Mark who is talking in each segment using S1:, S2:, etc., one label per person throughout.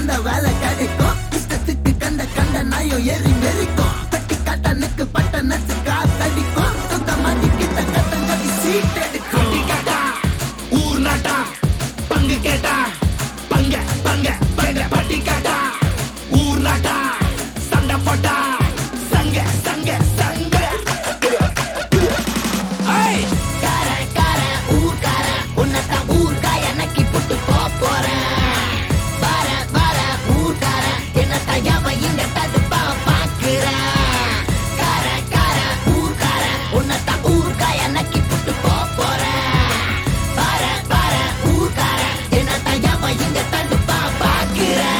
S1: அந்த வேலை கிடைக்கும் இஷ்டத்துக்கு கண்ட கண்ட நாயும் ஏறி மெரிக்கும் பெட்டி கட்டனுக்கு பட்ட நச்சு காத்தடிக்கும் சுத்த மாட்டி கிட்ட கட்டங்கடி சீட் எடுக்கும்
S2: பட்டி கேட்டா ஊர் நாட்டா பங்கு கேட்டா பங்க பங்க பங்க பட்டி கேட்டா ஊர் நாட்டா சண்டை போட்டா சங்க சங்க சங்க ஐய்
S1: கார கார ஊர்கார உன்னதான் ஊர்காய நக்கி புட்டு போப் போறேன் வர வர ஊர்கார என்னத்தான் எவன் இங்க தடுப்பா பாக்குறேன் கார கார ஊர்கார உன்னதான் ஊர்காய நக்கி புட்டு போப் போறேன் வர வர ஊர்கார என்னத்தான் எவன் இங்க தடுப்பா பாக்குறேன்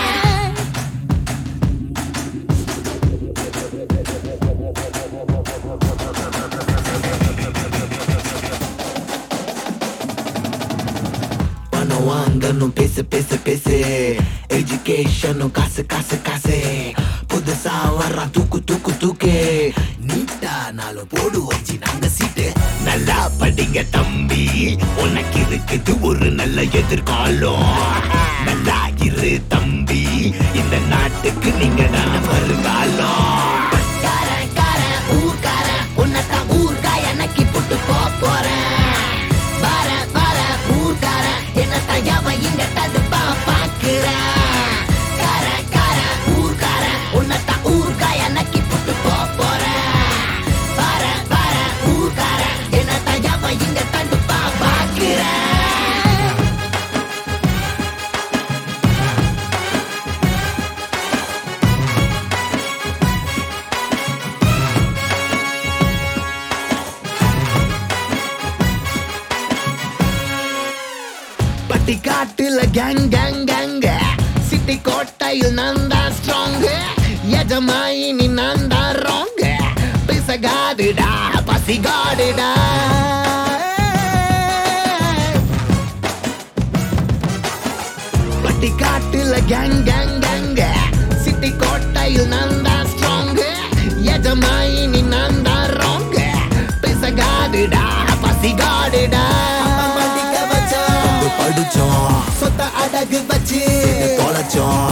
S2: பணம் வாங்கணும் பேசு பேசு பேசு எஜுகேஷனும் காசு காசு காசு புதுசா வர்ற தூக்கு தூக்கு தூக்கு நீட்டா நாலு போடு வச்சு நாங்க சீட்டு நல்லா படிங்க தம்பி உனக்கு இருக்குது ஒரு நல்ல எதிர்காலம் நல்லா இரு தம்பி இந்த நாட்டுக்கு நீங்க தான் வருங்காலம்
S1: கார கார ஊர்கார உன்னதான் ஊர்காய நக்கி புட்டு போப் போறேன் வர வர ஊர்கார என்னத்தான் எவன் இங்க தடுப்பா பாக்குறேன் கார கார ஊர்கார உன்னதான் ஊர்காய நக்கி புட்டு போப் போறேன் வர வர ஊர்கார என்னத்தான் எவன் இங்க தடுப்பா பாக்குறேன்
S2: பட்டி காட்டுல கேங் கேங் கேங்க சிட்டி கோட்டையில் நான் தான் ஸ்ட்ராங் எஜமாயினி நான் தான் ராங் பிசகாடுடா பசிகாடுடா பட்டி காட்டுல கேங் கேங் கேங்க சிட்டி கோட்டையில் நான் தான் ஸ்ட்ராங் எஜமாயினி நான் தான் ராங் பிசகாடுடா பசிகாடுடா
S1: படிக்க வச்சோம்
S2: படிச்சோம்
S1: சொத்த அடகு வச்சு
S2: தொலைச்சோம்